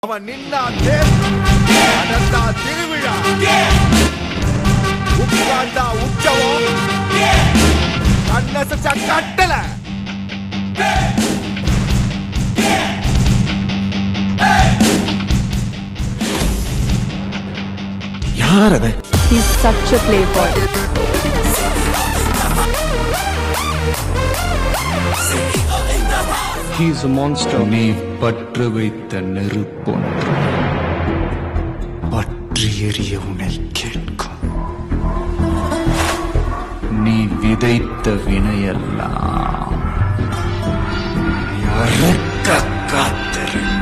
அவன் நின்னா தேர் நடந்தா திருவிழா உட்கார்ந்தா உற்சவம் கண்ணசச்சா கட்டல யார் அது He's such a playboy. He's a monster. நீ பற்று வைத்த நெருப்பொன்று பற்றி எறிய உன்னை கேட்கும் நீ விதைத்த வினையெல்லாம் அறுக்க காத்திருக்கும்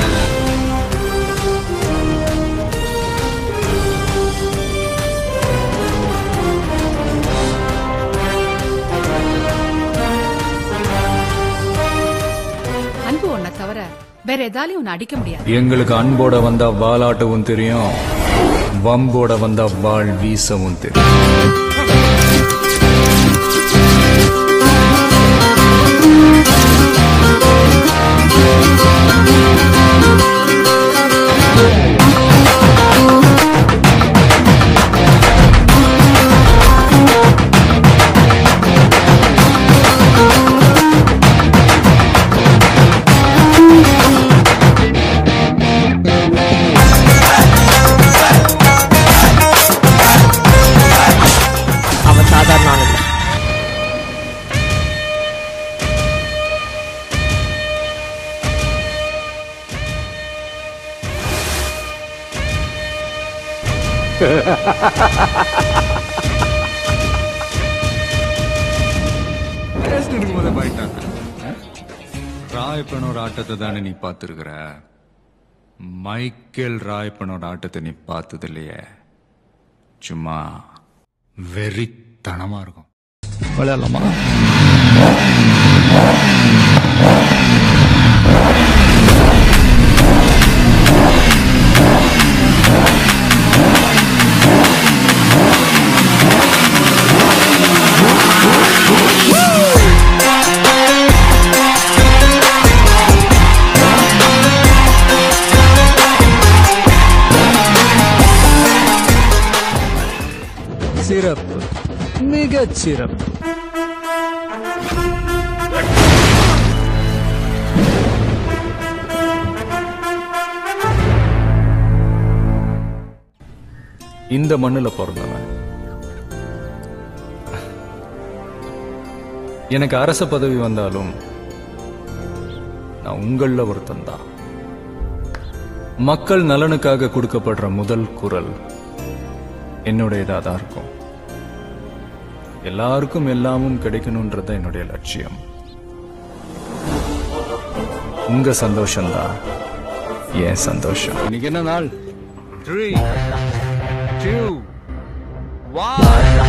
அன்பு உன்னை தவிர வேற எதாலையும் உன்னை அடிக்க முடியாது எங்களுக்கு அன்போட வந்தா வாலாட்டவும் தெரியும் வம்போட வந்தா வாள் வீசவும் தெரியும் அவன் சாதாரண ஆள் இல்ல ராயப்பனோட ஆட்டத்தை தானே நீ பார்த்துருக்கிற மைக்கேல் ராயப்பனோட ஆட்டத்தை நீ பார்த்தது இல்லையே சும்மா வெறித்தனமா இருக்கும் விளையாடலாமா சிறப்பு மிகச் சிறப்பு இந்த மண்ணுல பிறந்தவன் எனக்கு அரச பதவி வந்தாலும் நான் உங்கள ஒருத்தன் தான் மக்கள் நலனுக்காக கொடுக்கப்படுற முதல் குரல் என்னுடையதா தான் இருக்கும் எல்லாருக்கும் எல்லாமும் கிடைக்கணும்ன்றது தான் என்னுடைய லட்சியம் உங்க சந்தோஷம்தான் என் சந்தோஷம் இன்னைக்கு என்ன நாள் த்ரீ டூ ஒன்